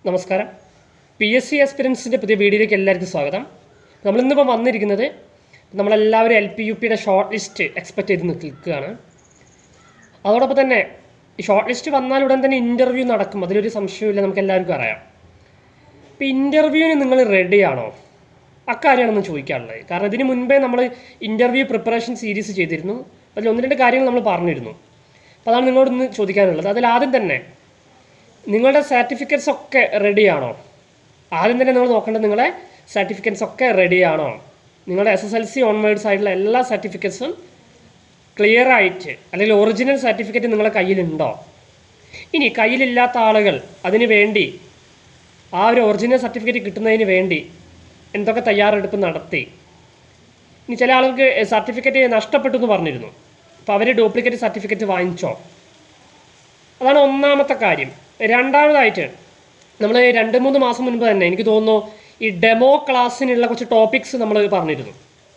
നമസ്കാരം P S C എക്സ്പീരിയൻസിൻ്റെ പുതിയ വീഡിയോയിലേക്ക് എല്ലാവർക്കും സ്വാഗതം നമ്മളിന്നിപ്പോൾ വന്നിരിക്കുന്നത് നമ്മളെല്ലാവരും എൽ പി യു പിയുടെ ഷോർട്ട് ലിസ്റ്റ് എക്സ്പെക്ട് ചെയ്ത് നിൽക്കുകയാണ് അതോടൊപ്പം തന്നെ ഈ ഷോർട്ട് ലിസ്റ്റ് വന്നാൽ ഉടൻ തന്നെ ഇൻ്റർവ്യൂ നടക്കും അതിലൊരു സംശയമില്ല നമുക്ക് എല്ലാവർക്കും അറിയാം ഇപ്പോൾ ഇൻ്റർവ്യൂവിന് നിങ്ങൾ റെഡിയാണോ അക്കാര്യമാണെന്ന് ചോദിക്കാനുള്ളത് കാരണം ഇതിന് മുൻപേ നമ്മൾ ഇൻ്റർവ്യൂ പ്രിപ്പറേഷൻ സീരീസ് ചെയ്തിരുന്നു അതിൽ ഒന്ന് രണ്ട് കാര്യങ്ങൾ നമ്മൾ പറഞ്ഞിരുന്നു അപ്പോൾ അതാണ് നിങ്ങളോട് ഇന്ന് ചോദിക്കാനുള്ളത് അതിൽ ആദ്യം തന്നെ നിങ്ങളുടെ സർട്ടിഫിക്കറ്റ്സ് ഒക്കെ റെഡിയാണോ ആദ്യം തന്നെ നിങ്ങൾ നോക്കേണ്ടത് നിങ്ങളെ സർട്ടിഫിക്കറ്റ്സ് ഒക്കെ റെഡിയാണോ നിങ്ങളുടെ S S L C onwards ആയിട്ടുള്ള എല്ലാ സർട്ടിഫിക്കറ്റ്സും ക്ലിയർ ആയിട്ട് അല്ലെങ്കിൽ ഒറിജിനൽ സർട്ടിഫിക്കറ്റ് നിങ്ങളുടെ കയ്യിലുണ്ടോ ഇനി കയ്യിലില്ലാത്ത ആളുകൾ അതിന് വേണ്ടി ആ ഒരു ഒറിജിനൽ സർട്ടിഫിക്കറ്റ് കിട്ടുന്നതിന് വേണ്ടി എന്തൊക്കെ തയ്യാറെടുപ്പ് നടത്തി ഇനി ചില ആളുകൾക്ക് സർട്ടിഫിക്കറ്റ് നഷ്ടപ്പെട്ടു എന്ന് പറഞ്ഞിരുന്നു അപ്പോൾ അവർ ഡ്യൂപ്ലിക്കേറ്റ് സർട്ടിഫിക്കറ്റ് വാങ്ങിച്ചോ അതാണ് ഒന്നാമത്തെ കാര്യം രണ്ടാമതായിട്ട് നമ്മൾ രണ്ട് മൂന്ന് മാസം മുൻപ് തന്നെ എനിക്ക് തോന്നുന്നു ഈ ഡെമോ ക്ലാസ്സിനുള്ള കുറച്ച് ടോപ്പിക്സ് നമ്മൾ പറഞ്ഞിരുന്നു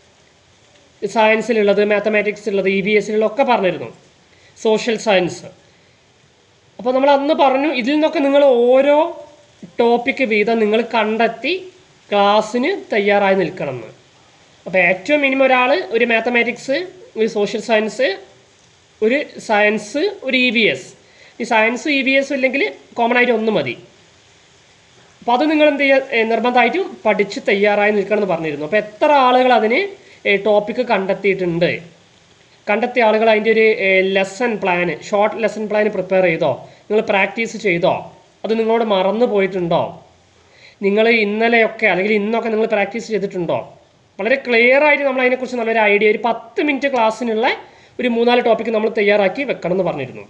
സയൻസിലുള്ളത് മാത്തമാറ്റിക്സിലുള്ളത് ഇ ബി എസിലുള്ളതൊക്കെ പറഞ്ഞിരുന്നു സോഷ്യൽ സയൻസ് അപ്പോൾ നമ്മൾ അന്ന് പറഞ്ഞു ഇതിൽ നിന്നൊക്കെ നിങ്ങൾ ഓരോ ടോപ്പിക്ക് വീതം നിങ്ങൾ കണ്ടെത്തി ക്ലാസ്സിന് തയ്യാറായി നിൽക്കണം എന്ന് അപ്പോൾ ഏറ്റവും മിനിമം ഒരാൾ ഒരു മാത്തമാറ്റിക്സ് ഒരു സോഷ്യൽ സയൻസ് ഒരു സയൻസ് ഒരു ഇ വി എസ് ഈ സയൻസ് ഇ വി എസും ഇല്ലെങ്കിൽ കോമൺ ആയിട്ട് ഒന്ന് മതി അപ്പോൾ അത് നിങ്ങൾ എന്ത് ചെയ്യുക നിർബന്ധമായിട്ടും പഠിച്ച് തയ്യാറായി നിൽക്കണം എന്ന് പറഞ്ഞിരുന്നു അപ്പോൾ എത്ര ആളുകൾ അതിന് ടോപ്പിക്ക് കണ്ടെത്തിയിട്ടുണ്ട് കണ്ടെത്തിയ ആളുകൾ അതിൻ്റെ ഒരു lesson plan short lesson plan prepare ചെയ്തോ നിങ്ങൾ പ്രാക്ടീസ് ചെയ്തോ അത് നിങ്ങളോട് മറന്നു പോയിട്ടുണ്ടോ നിങ്ങൾ ഇന്നലെയൊക്കെ അല്ലെങ്കിൽ ഇന്നൊക്കെ നിങ്ങൾ പ്രാക്ടീസ് ചെയ്തിട്ടുണ്ടോ വളരെ ക്ലിയർ ആയിട്ട് നമ്മൾ അതിനെക്കുറിച്ച് നല്ലൊരു ഐഡിയ ഒരു പത്ത് മിനിറ്റ് ക്ലാസ്സിനുള്ള ഒരു മൂന്നാല് ടോപ്പിക്ക് നമ്മൾ തയ്യാറാക്കി വെക്കണം എന്ന് പറഞ്ഞിരുന്നു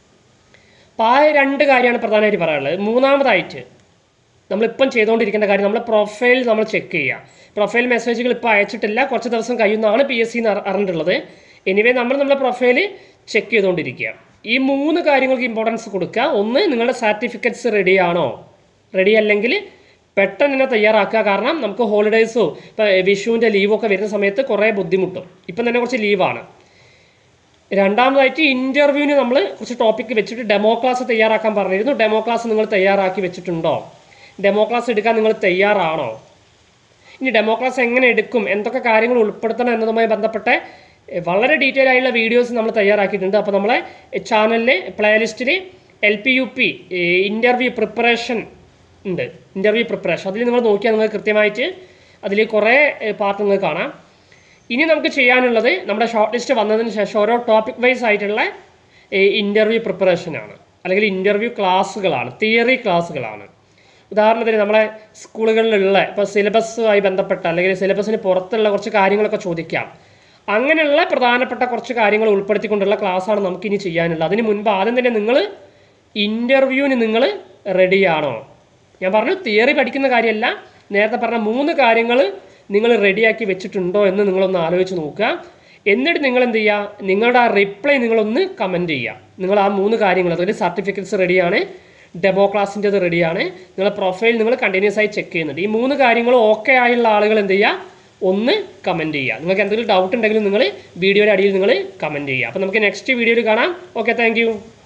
അപ്പോൾ ആ രണ്ട് കാര്യമാണ് പ്രധാനമായിട്ട് പറയാനുള്ളത് മൂന്നാമതായിട്ട് നമ്മളിപ്പം ചെയ്തുകൊണ്ടിരിക്കേണ്ട കാര്യം നമ്മളെ പ്രൊഫൈൽ നമ്മൾ ചെക്ക് ചെയ്യുക പ്രൊഫൈൽ മെസ്സേജുകൾ ഇപ്പോൾ അയച്ചിട്ടില്ല കുറച്ച് ദിവസം കഴിയുന്നതാണ് പി എസ് സി അറിഞ്ഞിട്ടുള്ളത് എനിവേ നമ്മൾ നമ്മുടെ പ്രൊഫൈൽ ചെക്ക് ചെയ്തുകൊണ്ടിരിക്കുക ഈ മൂന്ന് കാര്യങ്ങൾക്ക് ഇമ്പോർട്ടൻസ് കൊടുക്കുക ഒന്ന് നിങ്ങളുടെ സർട്ടിഫിക്കറ്റ്സ് റെഡിയാണോ റെഡി അല്ലെങ്കിൽ പെട്ടെന്ന് തന്നെ തയ്യാറാക്കുക കാരണം നമുക്ക് ഹോളിഡേയ്സോ ഇപ്പോൾ വിഷുവിൻ്റെ ലീവൊക്കെ വരുന്ന സമയത്ത് കുറേ ബുദ്ധിമുട്ടും ഇപ്പം തന്നെ കുറച്ച് ലീവാണ് രണ്ടാമതായിട്ട് ഇൻ്റർവ്യൂവിന് നമ്മൾ കുറച്ച് ടോപ്പിക്ക് വെച്ചിട്ട് ഡെമോ ക്ലാസ് തയ്യാറാക്കാൻ പറഞ്ഞിരുന്നു ഡെമോ ക്ലാസ് നിങ്ങൾ തയ്യാറാക്കി വെച്ചിട്ടുണ്ടോ ഡെമോ ക്ലാസ് എടുക്കാൻ നിങ്ങൾ തയ്യാറാണോ ഇനി ഡെമോ ക്ലാസ് എങ്ങനെ എടുക്കും എന്തൊക്കെ കാര്യങ്ങൾ ഉൾപ്പെടുത്തണം എന്നതുമായി ബന്ധപ്പെട്ട എഹ്, വളരെ ഡീറ്റെയിൽ ആയിട്ടുള്ള വീഡിയോസ് നമ്മൾ തയ്യാറാക്കിയിട്ടുണ്ട് അപ്പോൾ നമ്മളെ ചാനലിൽ പ്ലേലിസ്റ്റിൽ L P U P interview preparation ഉണ്ട് ഇൻ്റർവ്യൂ പ്രിപ്പറേഷൻ അതിൽ നിങ്ങൾ നോക്കിയാൽ നിങ്ങൾക്ക് കൃത്യമായിട്ട് അതിൽ കുറേ പാർട്ട് നിങ്ങൾക്ക് കാണാം ഇനി നമുക്ക് ചെയ്യാനുള്ളത് നമ്മുടെ ഷോർട്ട് ലിസ്റ്റ് വന്നതിന് ശേഷം ഓരോ ടോപ്പിക് വൈസ് ആയിട്ടുള്ള ഇൻ്റർവ്യൂ പ്രിപ്പറേഷനാണ് അല്ലെങ്കിൽ ഇൻ്റർവ്യൂ ക്ലാസ്സുകളാണ് തിയറി ക്ലാസ്സുകളാണ് ഉദാഹരണത്തിന് നമ്മളെ സ്കൂളുകളിലുള്ള ഇപ്പോൾ സിലബസുമായി ബന്ധപ്പെട്ട അല്ലെങ്കിൽ സിലബസിന് പുറത്തുള്ള കുറച്ച് കാര്യങ്ങളൊക്കെ ചോദിക്കാം അങ്ങനെയുള്ള പ്രധാനപ്പെട്ട കുറച്ച് കാര്യങ്ങൾ ഉൾപ്പെടുത്തിക്കൊണ്ടുള്ള ക്ലാസ്സാണ് നമുക്കിനി ചെയ്യാനുള്ളത് അതിന് മുൻപ് ആദ്യം തന്നെ നിങ്ങൾ ഇൻ്റർവ്യൂവിന് നിങ്ങൾ റെഡിയാണോ ഞാൻ പറഞ്ഞു തിയറി പഠിക്കുന്ന കാര്യമല്ല നേരത്തെ പറഞ്ഞ മൂന്ന് കാര്യങ്ങൾ നിങ്ങൾ റെഡിയാക്കി വെച്ചിട്ടുണ്ടോ എന്ന് നിങ്ങളൊന്ന് ആലോചിച്ച് നോക്കുക എന്നിട്ട് നിങ്ങൾ എന്ത് ചെയ്യുക നിങ്ങളുടെ ആ റിപ്ലൈ നിങ്ങളൊന്ന് കമൻറ്റ് ചെയ്യുക നിങ്ങൾ ആ മൂന്ന് കാര്യങ്ങൾ അതായത് സർട്ടിഫിക്കറ്റ്സ് റെഡിയാണ് ഡെമോ ക്ലാസ്സിൻ്റെത് റെഡിയാണ് നിങ്ങളുടെ പ്രൊഫൈൽ നിങ്ങൾ കണ്ടിന്യൂസ് ആയി ചെക്ക് ചെയ്യുന്നുണ്ട് ഈ മൂന്ന് കാര്യങ്ങളും ഓക്കെ ആയുള്ള ആളുകൾ എന്ത് ചെയ്യുക ഒന്ന് കമൻറ്റ് ചെയ്യുക നിങ്ങൾക്ക് എന്തെങ്കിലും ഡൗട്ട് ഉണ്ടെങ്കിലും നിങ്ങൾ വീഡിയോയുടെ അടിയിൽ നിങ്ങൾ കമൻറ്റ് ചെയ്യുക അപ്പോൾ നമുക്ക് നെക്സ്റ്റ് വീഡിയോയിൽ കാണാം ഓക്കെ താങ്ക്